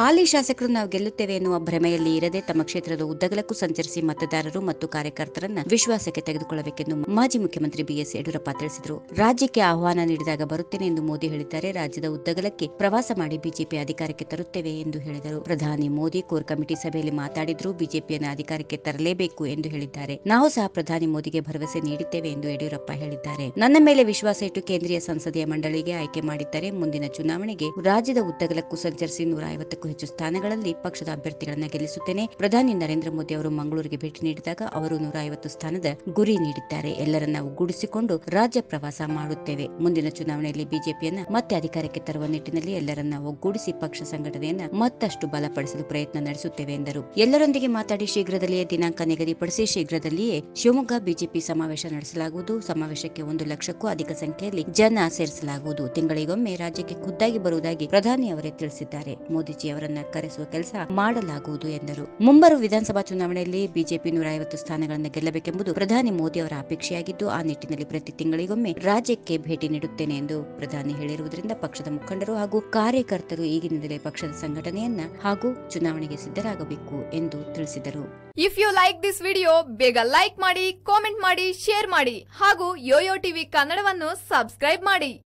ಹಾಲಿ ಶಾಸಕರು ನಾವು ಗೆಲ್ಲುತ್ತೇವೆ ಎನ್ನುವ ಭ್ರಮೆಯಲ್ಲಿ ಇರದೆ ತಮ್ಮ ಕ್ಷೇತ್ರದ ಉದ್ದಗಲಕ್ಕೂ ಸಂಚರಿಸಿ ಮತದಾರರು ಮತ್ತು ಕಾರ್ಯಕರ್ತರನ್ನ ವಿಶ್ವಾಸಕ್ಕೆ ತೆಗೆದುಕೊಳ್ಳಬೇಕೆಂದು ಮಾಜಿ ಮುಖ್ಯಮಂತ್ರಿ ಬಿಎಸ್ ಯಡಿಯೂರಪ್ಪ ತಿಳಿಸಿದರು ರಾಜ್ಯಕ್ಕೆ ಆಹ್ವಾನ ನೀಡಿದಾಗ ಬರುತ್ತೇನೆ ಎಂದು ಮೋದಿ ಹೇಳಿದ್ದಾರೆ ರಾಜ್ಯದ ಉದ್ದಗಲಕ್ಕೆ ಪ್ರವಾಸ ಮಾಡಿ ಬಿಜೆಪಿ ಅಧಿಕಾರಕ್ಕೆ ತರುತ್ತೇವೆ ಎಂದು ಹೇಳಿದರು ಪ್ರಧಾನಿ ಮೋದಿ ಕೋರ್ ಕಮಿಟಿ ಸಭೆಯಲ್ಲಿ ಮಾತಾಡಿದ್ರು ಬಿಜೆಪಿಯನ್ನು ಅಧಿಕಾರಕ್ಕೆ ತರಲೇಬೇಕು ಎಂದು ಹೇಳಿದ್ದಾರೆ ನಾವು ಸಹ ಪ್ರಧಾನಿ ಮೋದಿಗೆ ಭರವಸೆ ನೀಡಿದ್ದೇವೆ ಎಂದು ಯಡಿಯೂರಪ್ಪ ಹೇಳಿದ್ದಾರೆ ನನ್ನ ಮೇಲೆ ವಿಶ್ವಾಸ ಇಟ್ಟು ಕೇಂದ್ರೀಯ ಸಂಸದೀಯ ಮಂಡಳಿಗೆ ಆಯ್ಕೆ ಮಾಡಿದ್ದಾರೆ ಮುಂದಿನ ಚುನಾವಣೆಗೆ ರಾಜ್ಯದ ಉದ್ದಗಲಕ್ಕೂ ಸಂಚರಿಸಿ ನೂರ ಐವತ್ತಕ್ಕೂ ಹೆಚ್ಚು ಸ್ಥಾನಗಳಲ್ಲಿ ಪಕ್ಷದ ಅಭ್ಯರ್ಥಿಗಳನ್ನ ಗೆಲ್ಲಿಸುತ್ತೇನೆ ಪ್ರಧಾನಿ ನರೇಂದ್ರ ಮೋದಿ ಅವರು ಮಂಗಳೂರಿಗೆ ಭೇಟಿ ನೀಡಿದಾಗ ಅವರು ನೂರ ಐವತ್ತು ಸ್ಥಾನದ ಗುರಿ ನೀಡಿದ್ದಾರೆ ಎಲ್ಲರನ್ನ ಒಗ್ಗೂಡಿಸಿಕೊಂಡು ರಾಜ್ಯ ಪ್ರವಾಸ ಮಾಡುತ್ತೇವೆ ಮುಂದಿನ ಚುನಾವಣೆಯಲ್ಲಿ ಬಿಜೆಪಿಯನ್ನ ಮತ್ತೆ ಅಧಿಕಾರಕ್ಕೆ ತರುವ ನಿಟ್ಟಿನಲ್ಲಿ ಎಲ್ಲರನ್ನ ಒಗ್ಗೂಡಿಸಿ ಪಕ್ಷ ಸಂಘಟನೆಯನ್ನ ಮತ್ತಷ್ಟು ಬಲಪಡಿಸಲು ಪ್ರಯತ್ನ ನಡೆಸುತ್ತೇವೆ ಎಂದರು ಎಲ್ಲರೊಂದಿಗೆ ಮಾತಾಡಿ ಶೀಘ್ರದಲ್ಲಿಯೇ ದಿನಾಂಕ ನಿಗದಿಪಡಿಸಿ ಶೀಘ್ರದಲ್ಲಿಯೇ ಶಿವಮೊಗ್ಗ ಬಿಜೆಪಿ ಸಮಾವೇಶ ನಡೆಸಲಾಗುವುದು ಸಮಾವೇಶಕ್ಕೆ ಒಂದು ಲಕ್ಷಕ್ಕೂ ಅಧಿಕ ಸಂಖ್ಯೆಯಲ್ಲಿ ಜನ ಸೇರಿಸಲಾಗುವುದು ತಿಂಗಳಿಗೊಮ್ಮೆ ರಾಜ್ಯಕ್ಕೆ ಖುದ್ದಾಗಿ ಬರುವುದಾಗಿ ಪ್ರಧಾನಿ ಅವರೇ ತಿಳಿಸಿದ್ದಾರೆ ಮೋದಿಜಿ ಅವರನ್ನ ಕರೆಸುವ ಕೆಲಸ ಮಾಡಲಾಗುವುದು ಎಂದರು ಮುಂಬರುವ ವಿಧಾನಸಭಾ ಚುನಾವಣೆಯಲ್ಲಿ ಬಿಜೆಪಿ ನೂರ ಐವತ್ತು ಸ್ಥಾನಗಳನ್ನು ಗೆಲ್ಲಬೇಕೆಂಬುದು ಪ್ರಧಾನಿ ಮೋದಿ ಅವರ ಅಪೇಕ್ಷೆಯಾಗಿದ್ದು ಆ ನಿಟ್ಟಿನಲ್ಲಿ ಪ್ರತಿ ತಿಂಗಳಿಗೊಮ್ಮೆ ರಾಜ್ಯಕ್ಕೆ ಭೇಟಿ ನೀಡುತ್ತೇನೆ ಎಂದು ಪ್ರಧಾನಿ ಹೇಳಿರುವುದರಿಂದ ಪಕ್ಷದ ಮುಖಂಡರು ಹಾಗೂ ಕಾರ್ಯಕರ್ತರು ಈಗಿನಿಂದಲೇ ಪಕ್ಷದ ಸಂಘಟನೆಯನ್ನ ಹಾಗೂ ಚುನಾವಣೆಗೆ ಸಿದ್ಧರಾಗಬೇಕು ಎಂದು ತಿಳಿಸಿದರು if you like this video ಬೇಗ ಲೈಕ್ ಮಾಡಿ ಕಾಮೆಂಟ್ ಮಾಡಿ ಶೇರ್ ಮಾಡಿ ಹಾಗೂ ಯೋಯೋ ಟಿವಿ ಕನ್ನಡವನ್ನು ಸಬ್ಸ್ಕ್ರೈಬ್ ಮಾಡಿ